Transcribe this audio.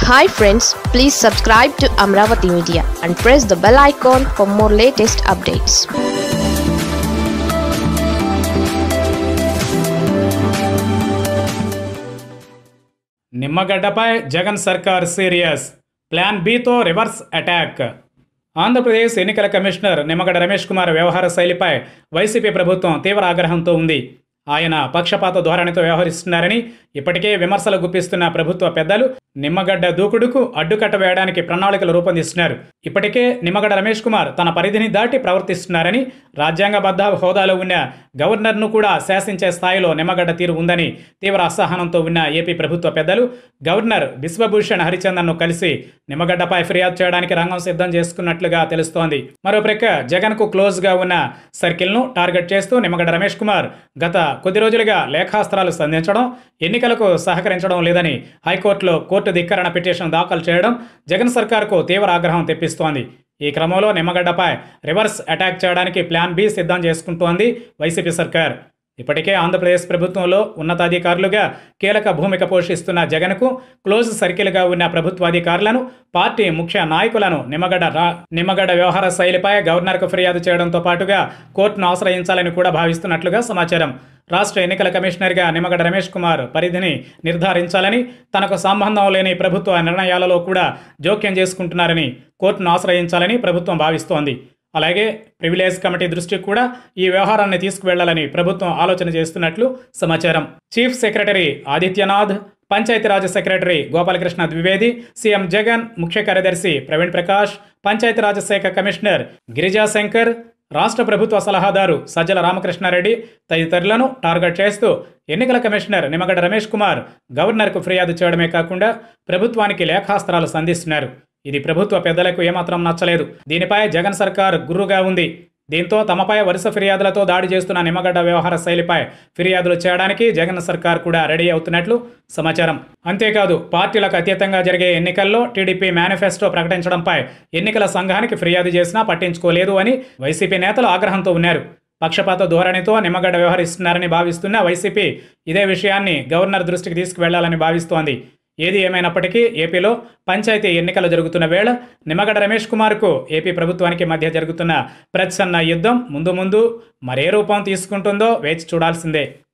hi friends please subscribe to Amaravati media and press the bell icon for more latest updates నిమ్మగడ్డపై జగన్ సర్కార్ serious plan బితో reverse attack Andhra Pradesh ఎన్నికల commissioner Nimmagadda Ramesh Kumar వ్యవహార శైలిపై YCP ప్రభుత్వం తీవ్ర ఆగ్రహంతో ఉంది ఆయన పక్షపాత ధోరణితో వ్యవహరిస్తున్నారని ఇప్పటికే విమర్శలు గుప్పిస్తున్న ప్రభుత్వ పెద్దలు నిమ్మగడ్డ దూకుడుకు అడ్డుకట్ట వేయడానికి ప్రణాళికలు రూపొందిస్తున్నారు ఇప్పటికే నిమ్మగడ్డ రమేష్ కుమార్ తన పరిధిని దాటి ప్రవర్తిస్తున్నారని రాజ్యాంగబద్ధ హోదాలో ఉన్న గవర్నర్ను కూడా శాసించే స్థాయిలో నిమ్మగడ్డ తీరు ఉందని తీవ్ర అసహనంతో ఉన్న ఏపీ ప్రభుత్వ పెద్దలు గవర్నర్ బిశ్వభూషణ్ హరిచందన్ను కలిసి నిమ్మగడ్డపై ఫిర్యాదు చేయడానికి రంగం సిద్ధం చేసుకున్నట్లుగా తెలుస్తోంది మరో ప్రక్క జగన్కు క్లోజ్గా ఉన్న సర్కిల్ను టార్గెట్ చేస్తూ నిమ్మగడ్డ రమేష్ కుమార్ గత కొద్ది రోజులుగా లేఖాస్త్రాలు సంధించడం ఎన్నికలకు సహకరించడం లేదని హైకోర్టులో కోర్టు ధిక్కరణ పిటిషన్ దాఖలు చేయడం జగన్ సర్కార్కు తీవ్ర ఆగ్రహం తెప్పిస్తోంది ఈ క్రమంలో నిమ్మగడ్డపై రివర్స్ అటాక్ చేయడానికి ప్లాన్ బి సిద్ధం చేసుకుంటోంది వైసీపీ సర్కార్ ఇప్పటికే ఆంధ్రప్రదేశ్ ప్రభుత్వంలో ఉన్నతాధికారులుగా కీలక భూమిక పోషిస్తున్న జగన్కు క్లోజ్ సర్కిల్గా ఉన్న ప్రభుత్వాధికారులను పార్టీ ముఖ్య నాయకులను నిమ్మగడ్డ రా నిమ్మగడ్డ వ్యవహార శైలిపై గవర్నర్కు ఫిర్యాదు చేయడంతో పాటుగా కోర్టును ఆశ్రయించాలని కూడా భావిస్తున్నట్లుగా సమాచారం రాష్ట్ర ఎన్నికల కమిషనర్గా నిమ్మగడ్డ రమేష్ కుమార్ పరిధిని నిర్ధారించాలని తనకు సంబంధం లేని ప్రభుత్వ నిర్ణయాలలో కూడా జోక్యం చేసుకుంటున్నారని కోర్టును ఆశ్రయించాలని ప్రభుత్వం భావిస్తోంది అలాగే ప్రివిలేజ్ కమిటీ దృష్టికి కూడా ఈ వ్యవహారాన్ని తీసుకువెళ్లాలని ప్రభుత్వం ఆలోచన చేస్తున్నట్లు సమాచారం chief secretary Adityanath Panchayati Raj secretary Gopalakrishna Dwivedi CM Jagan ముఖ్య కార్యదర్శి ప్రవీణ్ ప్రకాష్ పంచాయతీరాజ్ శాఖ కమిషనర్ గిరిజా శంకర్ రాష్ట్ర ప్రభుత్వ సలహాదారు సజ్జల రామకృష్ణారెడ్డి తదితరులను టార్గెట్ చేస్తూ ఎన్నికల కమిషనర్ నిమ్మగడ్డ రమేష్ కుమార్ గవర్నర్కు ఫిర్యాదు చేయడమే కాకుండా ప్రభుత్వానికి లేఖాస్త్రాలు సంధిస్తున్నారు ఇది ప్రభుత్వ పెద్దలకు ఏమాత్రం నచ్చలేదు దీనిపై జగన్ సర్కార్ గుర్రుగా ఉంది దీంతో తమపై వరుస ఫిర్యాదులతో దాడి చేస్తున్న నిమ్మగడ్డ వ్యవహార శైలిపై ఫిర్యాదులు చేయడానికి జగన్ సర్కార్ కూడా రెడీ అవుతున్నట్లు సమాచారం అంతేకాదు పార్టీలకు అతీతంగా జరిగే ఎన్నికల్లో టీడీపీ మేనిఫెస్టో ప్రకటించడంపై ఎన్నికల సంఘానికి ఫిర్యాదు చేసినా పట్టించుకోలేదు అని వైసీపీ నేతలు ఆగ్రహంతో ఉన్నారు పక్షపాత ధోరణితో నిమ్మగడ్డ వ్యవహరిస్తున్నారని భావిస్తున్న వైసీపీ ఇదే విషయాన్ని గవర్నర్ దృష్టికి తీసుకువెళ్లాలని భావిస్తోంది ఏది ఏమైనప్పటికీ ఏపీలో పంచాయతీ ఎన్నికలు జరుగుతున్న వేళ నిమ్మగడ్డ రమేష్ కుమార్కు ఏపీ ప్రభుత్వానికి మధ్య జరుగుతున్న ప్రచ్ఛన్న యుద్ధం ముందు ముందు మరే రూపం తీసుకుంటుందో వేచి చూడాల్సిందే